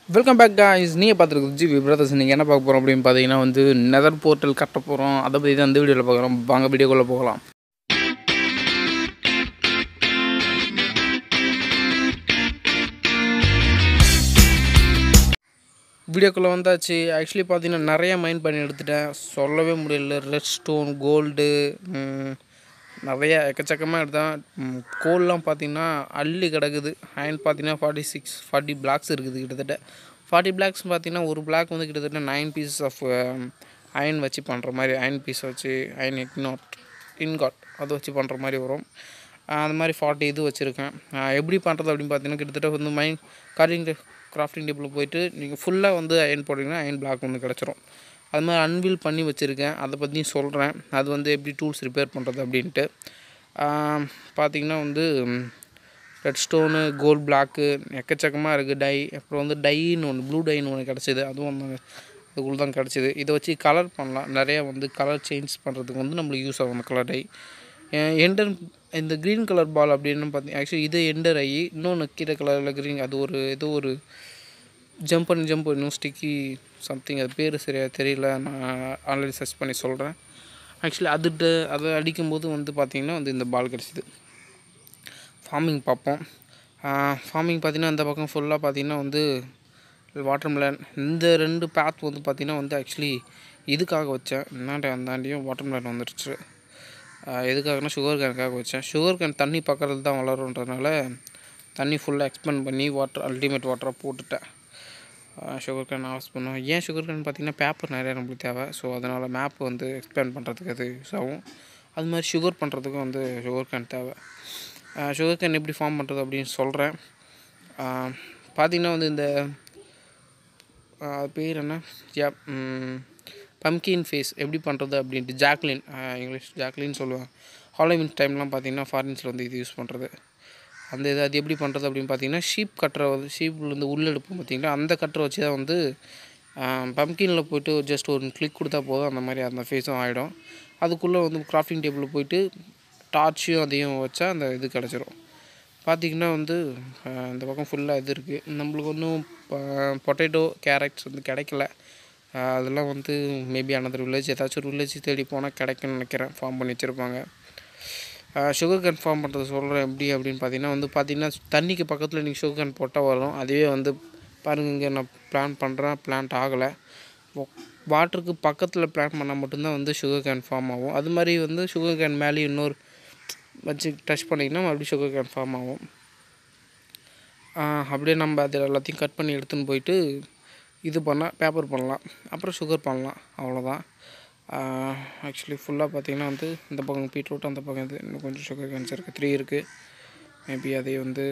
welcome back guys நீங்கள் பார்த்துருக்கு G brothers நீங்கள் என்ன பார்க்க போகிறோம் அப்படின்னு பார்த்தீங்கன்னா வந்து நெதர் போர்ட்டல் கட்ட போகிறோம் அதை பற்றி தான் இந்த வீடியோவில் பார்க்குறோம் வாங்க வீடியோக்குள்ளே போகலாம் வீடியோக்குள்ளே வந்தாச்சு ஆக்சுவலி பார்த்தீங்கன்னா நிறைய மைண்ட் பண்ணி எடுத்துட்டேன் சொல்லவே முடியல ரெட் ஸ்டோன் கோல்டு நிறைய எக்கச்சக்கமாக எடுத்தேன் கோல்லாம் பார்த்தீங்கன்னா அள்ளி கிடக்குது அயன் பார்த்தீங்கன்னா ஃபார்ட்டி சிக்ஸ் ஃபார்ட்டி பிளாக்ஸ் இருக்குது கிட்டத்தட்ட ஃபார்ட்டி பிளாக்ஸ் பார்த்தீங்கன்னா ஒரு பிளாக் வந்து கிட்டத்தட்ட நைன் பீசஸ் ஆஃப் அயன் வச்சு பண்ணுற மாதிரி அயன் பீஸ் வச்சு அயன் இக்னாட் இன்காட் அதை வச்சு பண்ணுற மாதிரி வரும் ஆஹ் அந்த மாதிரி ஃபார்ட்டி இது வச்சுருக்கேன் எப்படி பண்ணுறது அப்படின்னு பார்த்தீங்கன்னா கிட்டத்தட்ட வந்து மைண்ட் கார்டிங் கிராஃப்டிங் டேபிளில் போயிட்டு நீங்கள் ஃபுல்லாக வந்து அயன் போட்டிங்கன்னா அயன் பிளாக் வந்து கிடச்சிரும் அது மாதிரி அன்வில் பண்ணி வச்சுருக்கேன் அதை பற்றியும் சொல்கிறேன் அது வந்து எப்படி டூல்ஸ் ரிப்பேர் பண்ணுறது அப்படின்ட்டு ஆஹ் பார்த்தீங்கன்னா வந்து ரெட் ஸ்டோனு கோல்ட் பிளாக்கு எக்கச்சக்கமாக இருக்குது டை அப்புறம் வந்து டைன்னு ஒன்று ப்ளூ டைன்னு ஒன்று கிடச்சிது அதுவும் அந்த அதுக்குள்ள தான் கிடச்சிது இதை வச்சு கலர் பண்ணலாம் நிறைய வந்து கலர் சேஞ்ச் பண்ணுறதுக்கு வந்து நம்மளுக்கு யூஸ் ஆகும் அந்த கலர் டை எண்டர் இந்த க்ரீன் கலர் பால் அப்படின்னு பார்த்தீங்க ஆக்சுவலி இது எண்டர் ஆகி இன்னொன்று கீழே கலரில் க்ரீன் அது ஒரு ஏதோ ஒரு ஜம்ப் பண்ணி ஜம்ப் பண்ணும் ஸ்டிக்கி சம்திங் அது பேர் சரியாக தெரியல நான் ஆல்ரெடி சர்ச் பண்ணி சொல்கிறேன் ஆக்சுவலி அதுட்டு அதை அடிக்கும்போது வந்து பார்த்திங்கன்னா வந்து இந்த பால் கிடச்சிது ஃபார்மிங் பார்ப்போம் ஃபார்மிங் பார்த்திங்கன்னா அந்த பக்கம் ஃபுல்லாக பார்த்திங்கன்னா வந்து வாட்டர் மெலன் இந்த ரெண்டு பேத் வந்து பார்த்திங்கன்னா வந்து ஆக்சுவலி இதுக்காக வச்சேன் என்னாண்ட அந்தாண்டியும் வாட்டர் மெலன் வந்துருச்சு ஆஹ் எதுக்காகனா சுகர் கேனுக்காக வச்சேன் சுகர் கேன் தண்ணி பக்கத்தில் தான் வளருன்றதுனால தண்ணி ஃபுல்லாக எக்ஸ்பெண்ட் பண்ணி வாட்டர் அல்டிமேட் வாட்டராக போட்டுட்டேன் சுகர் கேன் ஆஃப் பண்ணுவோம் ஏன் சுகர் கேன் பார்த்திங்கன்னா பேப்பர் நிறையா நம்மளுக்கு தேவை ஸோ அதனால் மேப் வந்து எக்ஸ்பேண்ட் பண்ணுறதுக்கு அது யூஸ் ஆகும் அது மாதிரி சுகர் பண்ணுறதுக்கும் வந்து சுகர் கேன் தேவை சுகர் கேன் எப்படி ஃபார்ம் பண்ணுறது அப்படின்னு சொல்கிறேன் பார்த்திங்கன்னா வந்து இந்த ஆஹ் அது பேர் என்ன யா பம்கின் ஃபேஸ் எப்படி பண்ணுறது அப்படின்ட்டு ஜாக்லின் இங்கிலீஷ் ஜாக்லின் சொல்லுவேன் ஹாலோவின் டைம்லாம் பார்த்தீங்கன்னா ஃபாரின்ஸில் வந்து இது யூஸ் பண்ணுறது அந்த இது அது எப்படி பண்ணுறது அப்படின்னு பார்த்தீங்கன்னா ஷீப் கட்டரை வந்து ஷீப்லேருந்து உள்ளெடுப்போம் பார்த்தீங்கன்னா அந்த கட்டரை வச்சு தான் வந்து பம்கினில் போயிட்டு ஜஸ்ட் ஒரு கிளிக் கொடுத்தா போதும் அந்த மாதிரி அந்த ஃபேஸும் ஆகிடும் அதுக்குள்ளே வந்து கிராஃப்டிங் டேபிளில் போயிட்டு டார்ச்சையும் அதையும் வச்சா அந்த இது கிடச்சிரும் பார்த்திங்கன்னா வந்து ஆஹ் இந்த பக்கம் ஃபுல்லாக இது இருக்குது நம்மளுக்கு ஒன்றும் பொட்டேட்டோ கேரட்ஸ் வந்து கிடைக்கல ஆஹ் அதெல்லாம் வந்து மேபி அனதர் வில்லேஜ் ஏதாச்சும் ஒரு வில்லேஜ் தேடி போனால் கிடைக்கும்னு நினைக்கிறேன் ஃபார்ம் பண்ணி வச்சுருப்பாங்க சுகர் கேன் ஃபார்ம் பண்ணுறது சொல்கிறேன் எப்படி அப்படின்னு பார்த்தீங்கன்னா வந்து பார்த்தீங்கன்னா தண்ணிக்கு பக்கத்தில் நீங்கள் சுகர் கேன் போட்டால் வரும் அதுவே வந்து பாருங்க இங்கே நான் பிளான் பண்ணுறேன் பிளான்ட் ஆகலை வாட்டருக்கு பக்கத்தில் பிளான் பண்ணால் மட்டும்தான் வந்து சுகர் கேன் ஃபார்ம் ஆகும் அது மாதிரி வந்து சுகர் கேன் மேலே இன்னொரு வச்சு டச் பண்ணிங்கன்னா மறுபடியும் சுகர் கேன் ஃபார்ம் ஆகும் ஆஹ் அப்படியே நம்ம அது எல்லாத்தையும் கட் பண்ணி எடுத்துன்னு போயிட்டு இது பண்ணால் பேப்பர் பண்ணலாம் அப்புறம் சுகர் பண்ணலாம் அவ்வளோதான் ஆக்சுவலி ஃபுல்லாக பார்த்தீங்கன்னா வந்து இந்த பக்கம் பீட்ரூட் அந்த பக்கம் இது இன்னும் கொஞ்சம் சுகர் கேன்ஸ் இருக்குது த்ரீ இருக்குது மேபி அதை வந்து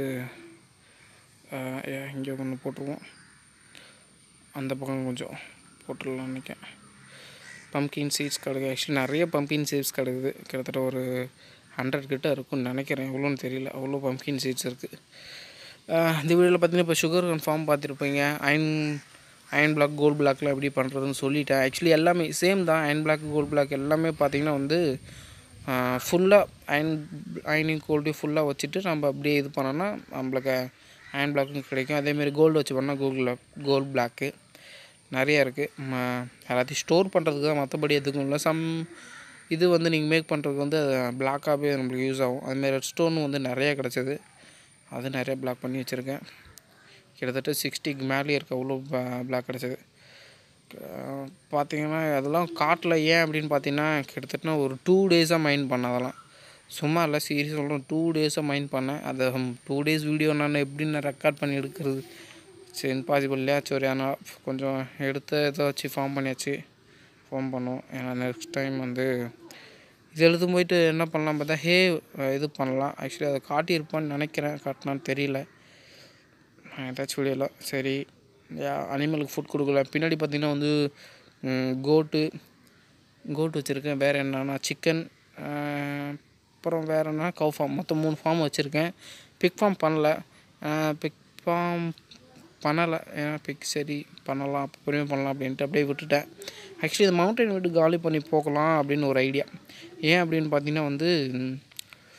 இங்கே ஒன்று போட்டுருவோம் அந்த பக்கம் கொஞ்சம் போட்டுடலாம் நினைக்கிறேன் பம்கின் சீட்ஸ் கிடக்கு ஆக்சுவலி நிறைய பம்கின் சீட்ஸ் கிடக்குது கிட்டத்தட்ட ஒரு ஹண்ட்ரட் கிட்ட இருக்கும்னு நினைக்கிறேன் எவ்வளோன்னு தெரியல அவ்வளோ பம்கின் சீட்ஸ் இருக்குது இந்த வீடியோவில் பார்த்தீங்கன்னா இப்போ சுகர் ஃபார்ம் பார்த்துருப்பீங்க அயன் அயன் பிளாக் கோல்ட் பிளாக்லாம் எப்படி பண்ணுறதுன்னு சொல்லிட்டேன் ஆக்சுவலி எல்லாமே சேம் தான் அயன் பிளாக் கோல்ட் பிளாக் எல்லாமே பார்த்தீங்கன்னா வந்து ஃபுல்லாக அயன் அயனிங் கோல்டையும் ஃபுல்லாக வச்சுட்டு நம்ம அப்படியே இது பண்ணோன்னா நம்மளுக்கு அயன் பிளாக்கும் கிடைக்கும் அதேமாரி கோல்டு வச்சு பண்ணால் கோல்டு கோல்ட் பிளாக்கு நிறையா இருக்குது எல்லாத்தையும் ஸ்டோர் பண்ணுறதுக்கு தான் மற்றபடி எதுக்கும் இல்லை சம் இது வந்து நீங்கள் மேக் பண்ணுறதுக்கு வந்து பிளாக்காகவே நம்மளுக்கு யூஸ் ஆகும் அதுமாரி ரெட் ஸ்டோனும் வந்து நிறையா கிடச்சிது அது நிறையா பிளாக் பண்ணி வச்சுருக்கேன் கிட்டத்தட்ட சிக்ஸ்டிக்கு மேலேயே இருக்க அவ்வளோ பிளாக் கிடச்சிது பார்த்தீங்கன்னா அதெல்லாம் காட்டில் ஏன் அப்படின்னு பார்த்தீங்கன்னா கிட்டத்தட்ட ஒரு டூ டேஸாக மைண்ட் பண்ணேன் அதெல்லாம் சும்மா இல்லை சீரியஸ் சொல்கிறேன் டூ டேஸாக மைண்ட் பண்ணேன் அதை டூ டேஸ் வீடியோ நான் எப்படி நான் ரெக்கார்ட் பண்ணி எடுக்கிறது சரி இம்பாசிபிள் இல்லையா சரி ஆனால் கொஞ்சம் எடுத்து இதை வச்சு ஃபார்ம் பண்ணியாச்சு ஃபார்ம் பண்ணுவோம் ஏன்னா நெக்ஸ்ட் டைம் வந்து இது எழுது போயிட்டு என்ன பண்ணலாம் பார்த்தா ஹே இது பண்ணலாம் ஆக்சுவலி அதை காட்டியிருப்பான்னு நினைக்கிறேன் காட்டினான்னு தெரியல ஏதாச்சும் வீடியோவில் சரி அனிமலுக்கு ஃபுட் கொடுக்கல பின்னாடி பார்த்திங்கன்னா வந்து கோட்டு கோட்டு வச்சுருக்கேன் வேறு என்னன்னா சிக்கன் அப்புறம் வேறு என்ன கவு ஃபார்ம் மொத்தம் மூணு ஃபார்ம் வச்சுருக்கேன் பிக் ஃபார்ம் பண்ணல பிக் ஃபார்ம் பண்ணலை ஏன்னா பிக் சரி பண்ணலாம் பொறுமையாக பண்ணலாம் அப்படின்ட்டு அப்படியே விட்டுட்டேன் ஆக்சுவலி இந்த மவுண்டன் விட்டு காலி பண்ணி போகலாம் அப்படின்னு ஒரு ஐடியா ஏன் அப்படின்னு பார்த்தீங்கன்னா வந்து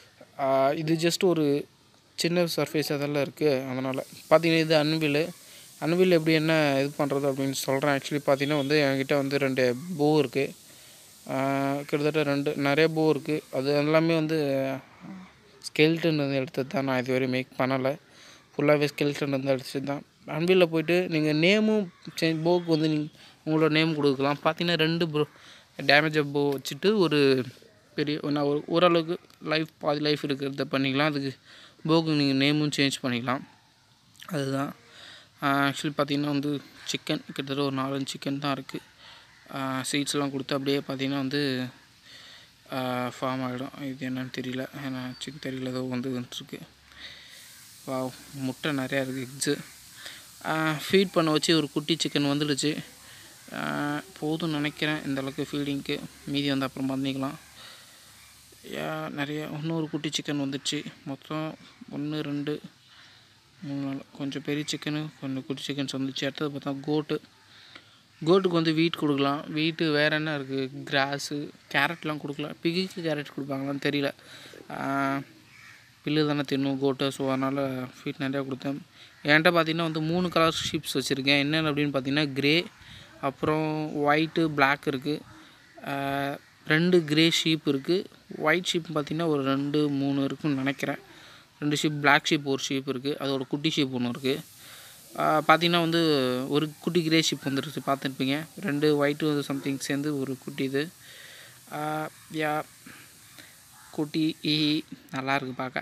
இது ஜஸ்ட் ஒரு சின்ன சர்ஃபேஸ் அதெல்லாம் இருக்குது அதனால் பார்த்தீங்கன்னா இது அன்வில் அன்வில் எப்படி என்ன இது பண்ணுறது அப்படின்னு சொல்கிறேன் ஆக்சுவலி பார்த்தீங்கன்னா வந்து என்கிட்ட வந்து ரெண்டு போ இருக்குது கிட்டத்தட்ட ரெண்டு நிறைய போ இருக்குது அது எல்லாமே வந்து ஸ்கெல்டன் வந்து எடுத்தது தான் நான் இதுவரை மேக் பண்ணலை ஃபுல்லாகவே ஸ்கெல்டன் வந்து அடிச்சது தான் அன்பிலில் போயிட்டு நீங்கள் நேமும் சேஞ்ச் போக்கு வந்து நீங்க உங்களோட நேம் கொடுக்கலாம் பார்த்தீங்கன்னா ரெண்டு ப்ரோ டேமேஜ் போ வச்சுட்டு ஒரு பெரிய நான் ஒரு ஓரளவுக்கு லைஃப் பாதி லைஃப் இருக்கிறத பண்ணிக்கலாம் அதுக்கு போக்கு நீங்கள் நேமும் சேஞ்ச் பண்ணிக்கலாம் அதுதான் ஆக்சுவலி பார்த்தீங்கன்னா வந்து சிக்கன் கிட்டத்தட்ட ஒரு நாலஞ்சு சிக்கன் தான் இருக்குது சீட்ஸ்லாம் கொடுத்து அப்படியே பார்த்தீங்கன்னா வந்து ஃபார்ம் ஆகிடும் இது என்னன்னு தெரியல ஏன்னா சிக்கன் தெரியல ஏதோ வந்து வந்துருக்கு வா முட்டை நிறையா இருக்குது எக்ஸு ஃபீட் பண்ண வச்சு ஒரு குட்டி சிக்கன் வந்துடுச்சு ஆஹ் போதும்னு நினைக்கிறேன் இந்த அளவுக்கு ஃபீடிங்க்கு மீதி வந்து அப்புறம் பண்ணிக்கலாம் யா நிறைய இன்னொரு குட்டி சிக்கன் வந்துடுச்சு மொத்தம் ஒன்று ரெண்டு மூணு நாலு கொஞ்சம் பெரிய சிக்கனு கொஞ்சம் குட்டி சிக்கன்ஸ் வந்துச்சு அடுத்தது பார்த்தா கோட்டு கோட்டுக்கு வந்து வீட் கொடுக்கலாம் வீட்டு வேறு என்ன இருக்குது கிராஸு கேரட்லாம் கொடுக்கலாம் பிகிக்கு கேரட் கொடுப்பாங்களான்னு தெரியல ஆஹ் பில்லு தானே தின்னும் கோட்டை ஸோ அதனால் ஃபீட் நிறையா கொடுத்தேன் என்கிட்ட பார்த்தீங்கன்னா வந்து மூணு கலர் ஷீப்ஸ் வச்சுருக்கேன் என்னென்ன அப்படின்னு பார்த்தீங்கன்னா கிரே அப்புறம் ஒயிட்டு Black இருக்குது ரெண்டு கிரே ஷீப் இருக்குது ஒயிட் ஷீப் பார்த்தீங்கன்னா ஒரு ரெண்டு மூணு இருக்குன்னு நினைக்கிறேன் ரெண்டு ஷீப் Black ஷீப் ஒரு ஷீப் இருக்குது அதோட குட்டி ஷீப் ஒன்று இருக்குது பார்த்தீங்கன்னா வந்து ஒரு குட்டி கிரே ஷிப் வந்துருச்சு பார்த்துருப்பீங்க ரெண்டு ஒயிட்டு வந்து சம்திங் சேர்ந்து ஒரு குட்டி இது ஆஹ் யா குட்டி ஈ நல்லா இருக்கு பார்க்க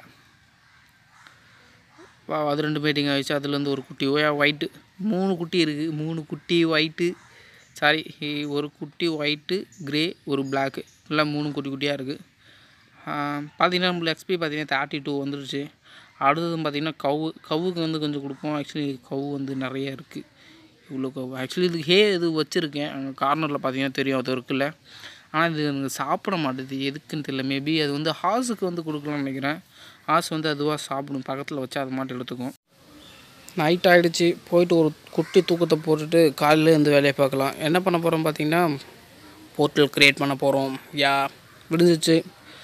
வா அது ரெண்டு மீட்டிங் ஆகிடுச்சு அதுலேருந்து ஒரு குட்டி ஓயா ஒயிட்டு மூணு குட்டி இருக்குது மூணு குட்டி ஒயிட்டு சாரி ஒரு குட்டி ஒயிட்டு கிரே ஒரு பிளாக்கு எல்லாம் மூணு குட்டி குட்டியாக இருக்குது பார்த்தீங்கன்னா நம்மளுக்கு எக்ஸ்பி பார்த்தீங்கன்னா தேர்ட்டி டூ வந்துருச்சு அடுத்தது பார்த்தீங்கன்னா கவு கவுக்கு வந்து கொஞ்சம் கொடுப்போம் ஆக்சுவலி கவு வந்து நிறைய இருக்குது இவ்வளோ கவு ஆக்சுவலி இதுக்கு ஹே இது வச்சுருக்கேன் அங்கே கார்னரில் பார்த்தீங்கன்னா தெரியும் அது இருக்குல்ல ஆனால் இது எனக்கு சாப்பிட மாட்டேது எதுக்குன்னு தெரியல மேபி அது வந்து ஹாஸுக்கு வந்து கொடுக்கலாம்னு நினைக்கிறேன் ஹாஸ் வந்து அதுவாக சாப்பிடும் பக்கத்தில் வச்சு அது மாட்டு எடுத்துக்கும் நைட் ஆகிடுச்சு போயிட்டு ஒரு குட்டி தூக்கத்தை போட்டுட்டு காலையில் இருந்து வேலையை பார்க்கலாம் என்ன பண்ண போகிறோம் பார்த்தீங்கன்னா போர்ட்டல் க்ரியேட் பண்ண போகிறோம் யா விடிஞ்சிச்சு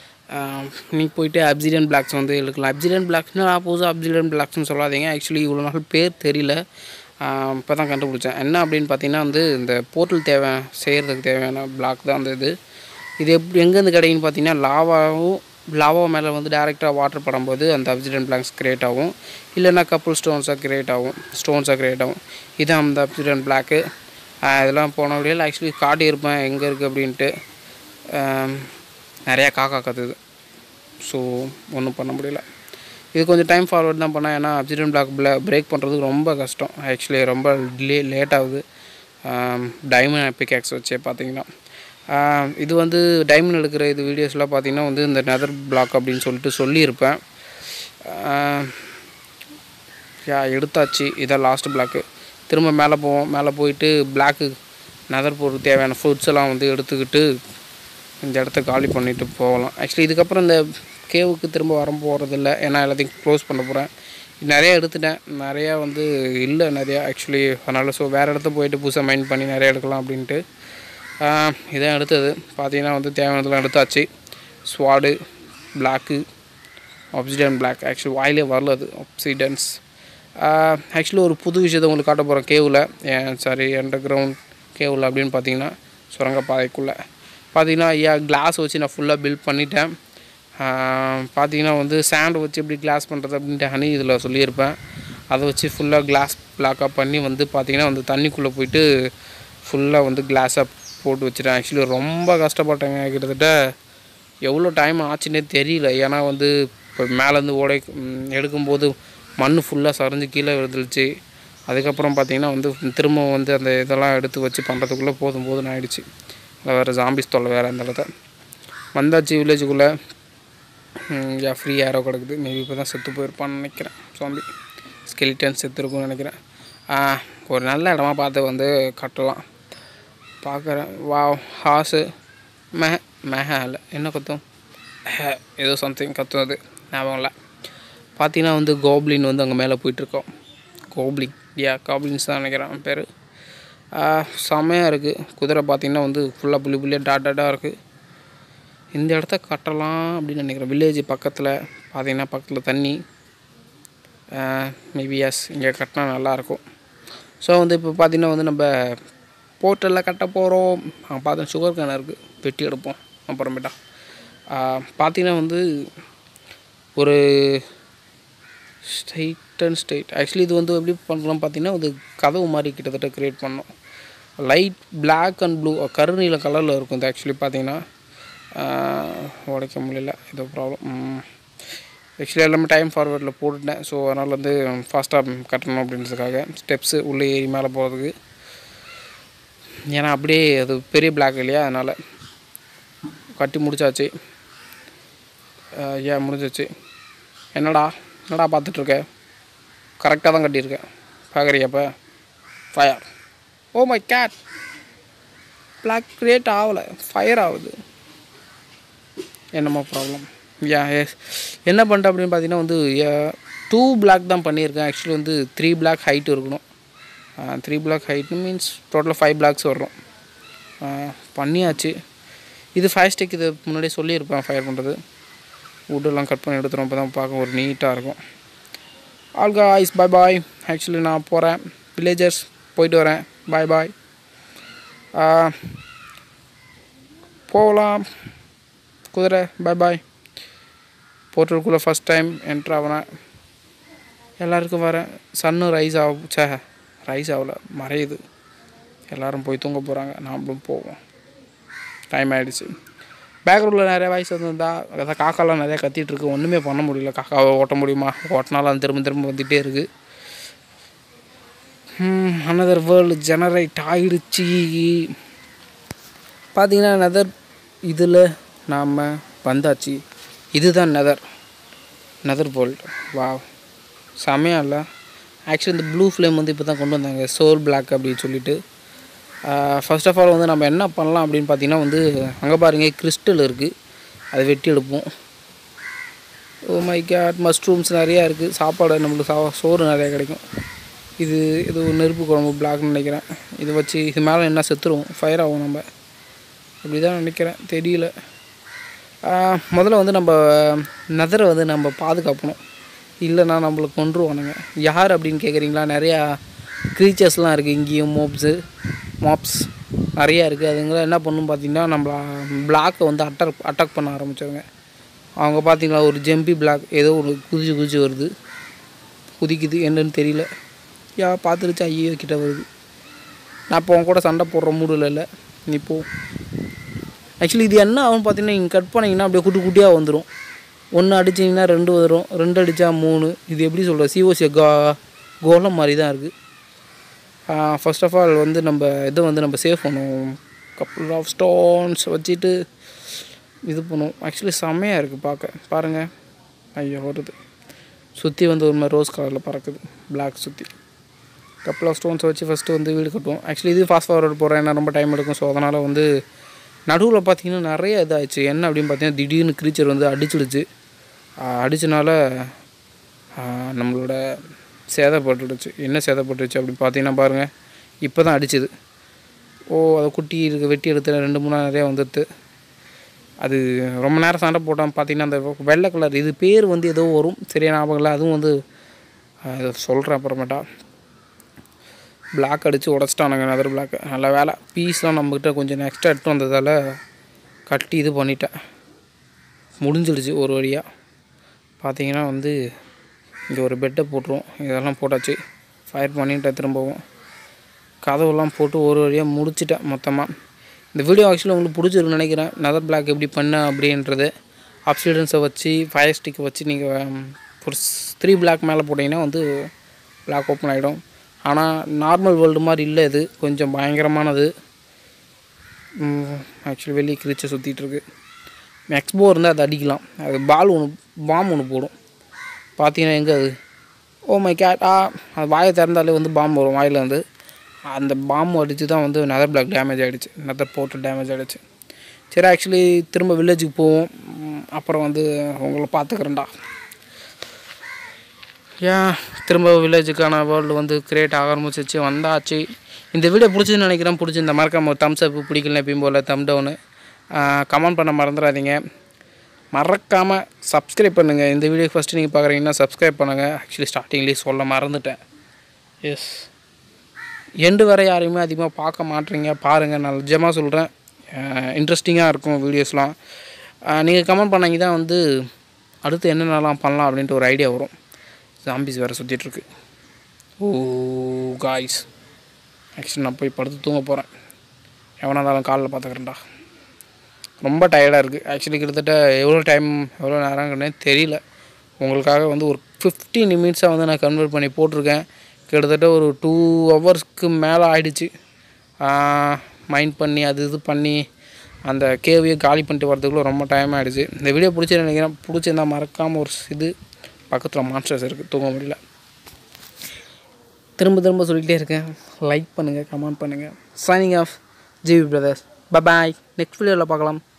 நீ போயிட்டு அப்சிடியன் பிளாக்ஸ் வந்து எடுக்கலாம் அப்சிடியன் பிளாக்ஸ்னு புதுசாக அப்சிடியன் பிளாக்ஸ்னு சொல்லாதீங்க ஆக்சுவலி இவ்வளோ நாள் பேர் தெரியல இப்போ தான் கண்டுபிடிச்சேன் என்ன அப்படின்னு பார்த்தீங்கன்னா வந்து இந்த போர்ட்டல் தேவை செய்கிறதுக்கு தேவையான பிளாக் தான் அந்த இது இது எப்படி எங்கேருந்து கிடைக்குன்னு பார்த்தீங்கன்னா லாவாவும் லாவா மேலே வந்து டேரெக்டாக வாட்டர் படும்போது அந்த அப்சிடியன் பிளாக்ஸ் கிரியேட் ஆகும் இல்லைன்னா கப்புள் ஸ்டோன்ஸாக கிரியேட் ஆகும் ஸ்டோன்ஸாக கிரியேட் ஆகும் இதான் அந்த அப்சிடியன் பிளாக்கு இதெல்லாம் போன வழியில் ஆக்சுவலி காட்டியிருப்பேன் எங்கே இருக்குது அப்படின்ட்டு ஆம், நிறையா காக்கா கத்துது ஸோ ஒன்றும் பண்ண முடியல இது கொஞ்சம் டைம் ஃபார்வர்ட் தான் பண்ணேன் ஏன்னா அப்சிடியன் பிளாக் பிரேக் பண்ணுறதுக்கு ரொம்ப கஷ்டம் ஆக்சுவலி ரொம்ப டிலே லேட் ஆகுது டைமண்ட் பிகேக்ஸ் வச்சே பார்த்தீங்கன்னா ஆம், இது வந்து டைமண்ட் எடுக்கிற இது வீடியோஸ்லாம் பார்த்தீங்கன்னா வந்து இந்த நெதர் பிளாக் அப்படின்னு சொல்லிட்டு சொல்லியிருப்பேன் ஆம், யா எடுத்தாச்சு இதான் லாஸ்ட் பிளாக்கு திரும்ப மேலே போவோம் மேலே போயிட்டு பிளாக்கு நெதர் போடுறதுக்கு தேவையான ஃப்ரூட்ஸ் எல்லாம் வந்து எடுத்துக்கிட்டு இந்த இடத்த காலி பண்ணிட்டு போகலாம் ஆக்சுவலி இதுக்கப்புறம் இந்த கேவுக்கு திரும்ப வர போகிறதில்ல ஏன்னா எல்லாத்தையும் க்ளோஸ் பண்ண போகிறேன் நிறைய எடுத்துட்டேன் நிறையா வந்து இல்லை நிறையா ஆக்சுவலி அதனால் ஸோ வேறு இடத்த போயிட்டு புதுசாக மைண்ட் பண்ணி நிறைய எடுக்கலாம் அப்படின்ட்டு ஆஹ் இதான் எடுத்தது பார்த்தீங்கன்னா வந்து தேவையானதெல்லாம் எடுத்தாச்சு sword block obsidian block actually வாயிலே வரல அது ஆப்சிடன்ஸ் ஆக்சுவலி ஒரு புது விஷயத்தை உங்களுக்கு காட்ட போகிறேன் கேவில் சாரி அண்டர் கிரவுண்ட் கேவில் அப்படின்னு பார்த்தீங்கன்னா சுரங்கப்பாதைக்குள்ளே பார்த்தீங்கன்னா ஐயா கிளாஸ் வச்சு நான் ஃபுல்லாக பில்ட் பண்ணிட்டேன் பார்த்தீங்கன்னா வந்து சாண்ட் வச்சு எப்படி கிளாஸ் பண்ணுறது அப்படின்ட்டு ஹனி இதில் சொல்லியிருப்பேன் அதை வச்சு ஃபுல்லாக கிளாஸ் பிளாக்காக பண்ணி வந்து பார்த்தீங்கன்னா வந்து தண்ணிக்குள்ளே போயிட்டு ஃபுல்லாக வந்து கிளாஸாக போட்டு வச்சுட்டேன் ஆக்சுவலி ரொம்ப கஷ்டப்பட்டேங்க கிட்டத்தட்ட எவ்வளோ டைம் ஆச்சுன்னே தெரியல ஏன்னா வந்து இப்போ மேலேருந்து ஓடை ம், எடுக்கும்போது மண் ஃபுல்லாக சரிஞ்சு கீழே விழுந்துருச்சு அதுக்கப்புறம் பார்த்தீங்கன்னா வந்து திரும்ப வந்து அந்த இதெல்லாம் எடுத்து வச்சு பண்ணுறதுக்குள்ளே போதும் போதும்னு ஆயிடுச்சு இல்லை வேறு ஜாம்பிஸ் தொல்லை வேறு அந்த இடத்த வந்தாச்சு வில்லேஜுக்குள்ளே யா ஃப்ரீ ஏரோ கிடக்குது மேபி இப்போ தான் செத்து போயிருப்பான்னு நினைக்கிறேன் ஜாம்பி ஸ்கெலிட்டன் செத்துருக்கும்னு நினைக்கிறேன் ஆ, ஒரு நல்ல இடமா பார்த்து வந்து கட்டலாம் பார்க்குறேன் வா ஹாஸு மெஹ மெஹ இல்லை என்ன கத்தும் ஹே, ஏதோ சம்திங் கத்தும் அது ஞாபகம் இல்லை பார்த்தீங்கன்னா வந்து கோப்ளின் வந்து அங்கே மேலே போயிட்டுருக்கோம் கோப்ளின் யா காப்ளின்ஸ் தான் நினைக்கிறேன் அவன் பேர் செம்மையாக இருக்குது குதிரை பார்த்தீங்கன்னா வந்து ஃபுல்லாக புள்ளி புள்ளியாக டாட் டாட்டாக இருக்குது இந்த இடத்த கட்டலாம் அப்படின்னு நினைக்கிறேன் வில்லேஜ் பக்கத்தில் பார்த்தீங்கன்னா பக்கத்தில் தண்ணி மேபி எஸ் இங்கே கட்டினா நல்லாயிருக்கும் ஸோ வந்து இப்போ பார்த்திங்கன்னா வந்து நம்ம போர்ட்டலில் கட்ட போகிறோம் பார்த்தா சுகர் கேன் இருக்குது வெட்டி எடுப்போம் அப்புறமேட்டா பார்த்திங்கன்னா வந்து ஒரு ஸ்ட்ரைட் அண்ட் ஸ்ட்ரைட் ஆக்சுவலி இது வந்து எப்படி பண்ணலாம் பார்த்தீங்கன்னா வந்து கதவு மாதிரி கிட்டத்தட்ட க்ரியேட் பண்ணோம் லைட் Black அண்ட் ப்ளூ கருநீல கலரில் இருக்கும் இது ஆக்சுவலி பார்த்தீங்கன்னா உடைக்க முடியல ஏதோ ப்ராப்ளம் ஆக்சுவலி எல்லாமே டைம் ஃபார்வேர்டில் போட்டுட்டேன் ஸோ அதனால் வந்து ஃபாஸ்ட்டாக கட்டணும் அப்படின்றதுக்காக ஸ்டெப்ஸு உள்ளே ஏறி மேலே போகிறதுக்கு ஏன்னா அப்படியே அது பெரிய பிளாக் இல்லையா அதனால் கட்டி முடிச்சாச்சு அஹ் ஏன் முடிஞ்சிச்சு என்னடா என்னடா பார்த்துட்ருக்க கரெக்டாக தான் கட்டியிருக்கேன் பார்க்குறியா இப்போ fire oh my God block create ஆகலை ஃபயர் ஆகுது என்னம்மா ப்ராப்ளம் யா எஸ் என்ன பண்ணிட்டேன் அப்படின்னு பார்த்தீங்கன்னா வந்து டூ பிளாக் தான் பண்ணியிருக்கேன் ஆக்சுவலி வந்து த்ரீ பிளாக் ஹைட் இருக்கணும் த்ரீ பிளாக் ஹைட்னு மீன்ஸ் டோட்டலாக ஃபைவ் பிளாக்ஸ் வரும் ஆஹ் பண்ணியாச்சு இது ஃபயர் ஸ்டிக் இது முன்னாடியே சொல்லியிருப்பேன் ஃபயர் பண்ணுறது வுட்டெல்லாம் கட் பண்ணி எடுத்துரும் அப்போ தான் பார்க்க ஒரு நீட்டாக இருக்கும் all guys bye bye actually நான் போகிறேன் வில்லேஜர்ஸ் போயிட்டு வரேன் பாய் பாய் போகலாம் குதிரை பாய் பாய் போர்ட்டலுக்குள்ளே ஃபஸ்ட் டைம் என்ட்ரு ஆகிறேன் எல்லாருக்கும் வரேன் சன்னு ரைஸ் ஆகும் சே ரைஸ் ஆகல மறையுது எல்லாரும் போய் தூங்க போகிறாங்க நாமளும் போவோம் டைம் ஆகிடுச்சு பேக்ரவுண்டில் நிறைய வாய்ஸ் வந்திருந்தா அதான் காக்காலாம் நிறையா கத்திட்டு இருக்கு ஒன்றுமே பண்ண முடியல காக்காவை ஓட்ட முடியுமா ஓட்டினாலும் அது திரும்ப திரும்ப வந்துகிட்டே இருக்குது அனதர் வேர்ல்டு ஜெனரேட் ஆயிடுச்சு பார்த்தீங்கன்னா நெதர் இதில் நாம் வந்தாச்சு இதுதான் நெதர் நெதர் வேர்ல்டு வா செமையா இல்லை ஆக்சுவலி இந்த ப்ளூ ஃப்ளேம் வந்து இப்போ தான் கொண்டு வந்தாங்க சோல் பிளாக் அப்படின்னு சொல்லிட்டு ஃபர்ஸ்ட் ஆஃப் ஆல் வந்து நம்ம என்ன பண்ணலாம் அப்படின்னு பார்த்தீங்கன்னா வந்து அங்கே பாருங்க கிறிஸ்டல் இருக்குது அதை வெட்டி எடுப்போம் ஓ மை கேட் மஷ்ரூம்ஸ் நிறையா இருக்குது சாப்பாடு நம்மளுக்கு சா சோறு நிறையா கிடைக்கும் இது இது ஒரு நெருப்பு குழம்பு பிளாக்னு நினைக்கிறேன் இதை வச்சு இது மேலே என்ன செத்துருவோம் ஃபயர் ஆகும் நம்ம அப்படி தான் நினைக்கிறேன் தெரியல ஆஹ் முதல்ல வந்து நம்ம நதரை வந்து நம்ம பாதுகாக்கணும் இல்லைன்னா நம்மளுக்கு கொன்றுவானுங்க யார் அப்படின்னு கேட்குறீங்களா நிறையா க்ரீச்சர்ஸ்லாம் இருக்குது இங்கேயும் மோப்ஸு மாப்ஸ் நிறையா இருக்குது அதுங்களாம் என்ன பண்ணும் பார்த்தீங்கன்னா நம்மள பிளாக்கை வந்து அட்டாக் அட்டாக் பண்ண ஆரம்பிச்சிருங்க அவங்க பார்த்தீங்களா ஒரு ஜெம்பி பிளாக் ஏதோ ஒரு குதிச்சு குதிச்சு வருது குதிக்குது என்னன்னு தெரியல யா பார்த்துருச்சு ஐயோ கிட்ட வருது நான் இப்போ உன் கூட சண்டை போடுற மூடில் இல்லை நீ போ ஆக்சுவலி இது என்ன ஆகும் பார்த்தீங்கன்னா நீங்கள் கட் பண்ணிங்கன்னா அப்படியே குட்டி குட்டியாக வந்துடும் ஒன்று அடிச்சிங்கன்னா ரெண்டு வரும் ரெண்டு அடித்தா மூணு இது எப்படி சொல்கிறது சிஓசி கா கோலம் மாதிரி தான் இருக்குது ஃபர்ஸ்ட் ஆஃப் ஆல் வந்து நம்ம இதை வந்து நம்ம சேவ் பண்ணுவோம் கப்புள் ஆஃப் ஸ்டோன்ஸ் வச்சுட்டு இது பண்ணுவோம் ஆக்சுவலி செம்மையாக இருக்குது பார்க்க பாருங்கள் ஐயோ வருது சுற்றி வந்து ஒரு மாதிரி ரோஸ் கலரில் பறக்குது Black சுற்றி கப்புள் ஆஃப் ஸ்டோன்ஸை வச்சு ஃபஸ்ட்டு வந்து வீடு கட்டுவோம் ஆக்சுவலி இது ஃபாஸ்ட் ஃபார்வர்ட் போகிறேன் ஏன்னா ரொம்ப டைம் எடுக்கும் ஸோ அதனால் வந்து நடுவில் பார்த்தீங்கன்னா நிறைய இதாகிடுச்சு என்ன அப்படின்னு பார்த்தீங்கன்னா திடீர்னு க்ரீச்சர் வந்து அடிச்சிடுச்சு ஆஹ் அடிச்சனால ஆஹ் நம்மளோட சேதப்பட்டுடுச்சு என்ன சேதப்பட்டுச்சு அப்படின்னு பார்த்தீங்கன்னா பாருங்கள் இப்போ தான் அடிச்சுது ஓ அதை குட்டி இருக்க வெட்டி எடுத்து ரெண்டு மூணு நிறையா வந்துடுது அது ரொம்ப நேரம் சண்டை போட்டான் பார்த்தீங்கன்னா அந்த வெள்ளை கலர் இது பேர் வந்து ஏதோ வரும் சரியா ஞாபகம் இல்லை அதுவும் வந்து சொல்கிறேன் அப்புறமேட்டா பிளாக் அடித்து உடச்சிட்டானுங்க நதர் பிளாக் நல்ல வேலை பீஸ்லாம் நம்மக்கிட்ட கொஞ்சம் எக்ஸ்ட்ரா எடுத்து வந்ததால் கட்டி இது பண்ணிட்டேன் முடிஞ்சிடுச்சு ஒரு வழியாக பார்த்தீங்கன்னா வந்து இங்கே ஒரு பெட்டை போட்டுருவோம் இதெல்லாம் போட்டாச்சு ஃபயர் பண்ணிட்டேன் திரும்பவும் கதவுலாம் போட்டு ஒரு வழியாக முடிச்சிட்டேன் மொத்தமாக இந்த வீடியோ ஆக்சுவலி உங்களுக்கு பிடிச்சிருக்குன்னு நினைக்கிறேன் நதர் பிளாக் எப்படி பண்ண அப்படின்றது ஆப்சிடன்ஸை வச்சு ஃபயர் ஸ்டிக்கை வச்சு நீங்கள் ஒரு த்ரீ பிளாக் மேலே போட்டிங்கன்னா வந்து பிளாக் ஓப்பன் ஆகிடும் ஆனால் நார்மல் வேர்ல்டு மாதிரி இல்லை இது கொஞ்சம் பயங்கரமானது ஆக்சுவலி வெளியே கிரிச்சை சுற்றிட்டு இருக்கு எக்ஸ்போ இருந்தால் அதை அடிக்கலாம் அது பால் ஒன்று பாம் ஒன்று போடும் பார்த்தீங்கன்னா எங்கே அது ஓ மை கேட் ஆ அது வாயை திறந்தாலே வந்து பாம்பு வரும் வாயில் வந்து அந்த பாம்பு அடித்து தான் வந்து நதர் பிளாக் டேமேஜ் ஆகிடுச்சு நதர் போர்ட்டல் டேமேஜ் ஆகிடுச்சு சரி ஆக்சுவலி திரும்ப வில்லேஜுக்கு போவோம் ம், அப்புறம் வந்து உங்களை பார்த்துக்கிறேன்டா ஏன் திரும்ப வில்லேஜுக்கான வேர்ல்டு வந்து கிரியேட் ஆக ஆரம்பிச்சிச்சு வந்தாச்சு இந்த வீடியோ பிடிச்சதுன்னு நினைக்கிறேன் பிடிச்சிருந்த மறக்காம தம்ஸ் அப் பிடிக்கல எப்பயும் போல் தம் டவுனு கமெண்ட் பண்ண மறந்துடாதீங்க மறக்காமல் சப்ஸ்கிரைப் பண்ணுங்கள் இந்த வீடியோ ஃபஸ்ட்டு நீங்கள் பார்க்குறீங்கன்னா சப்ஸ்கிரைப் பண்ணுங்கள் ஆக்சுவலி ஸ்டார்டிங்லேயே சொல்ல மறந்துட்டேன் எஸ் எண்டு வரை யாரையுமே அதிகமாக பார்க்க மாட்டீங்க பாருங்கள் நான் நிஜமாக சொல்கிறேன் இன்ட்ரெஸ்டிங்காக இருக்கும் வீடியோஸ்லாம் நீங்கள் கமெண்ட் பண்ணாங்க தான் வந்து அடுத்து என்னென்னலாம் பண்ணலாம் அப்படின்ட்டு ஒரு ஐடியா வரும் ஜாம்பிஸ் வேறு சுற்றிட்டுருக்கு ஓ காய்ஸ் ஆக்சுவலி நான் போய் படுத்து தூங்க போகிறேன் எவனா இருந்தாலும் காலைல பார்த்துக்கிறேன்டா ரொம்ப டயர்டாக இருக்குது ஆக்சுவலி கிட்டத்தட்ட எவ்வளோ டைம் எவ்வளோ நேரம்னே தெரியல உங்களுக்காக வந்து ஒரு ஃபிஃப்டி நிமிட்ஸாக வந்து நான் கன்வெர்ட் பண்ணி போட்டிருக்கேன் கிட்டத்தட்ட ஒரு டூ ஹவர்ஸ்க்கு மேலே ஆயிடுச்சு மைண்ட் பண்ணி அது இது பண்ணி அந்த கேவையும் காலி பண்ணிட்டு வரதுக்குள்ளே ரொம்ப டைம் ஆகிடுச்சு இந்த வீடியோ பிடிச்சி நினைக்கிறேன் பிடிச்சிருந்தா மறக்காமல் ஒரு இது பக்கத்தில் மாஸ்டர்ஸ் இருக்குது தூங்க முடியல திரும்ப திரும்ப சொல்லிகிட்டே இருக்கேன் லைக் பண்ணுங்கள் கமெண்ட் பண்ணுங்கள் signing off G V brothers bye next வீடியோவில் பார்க்கலாம்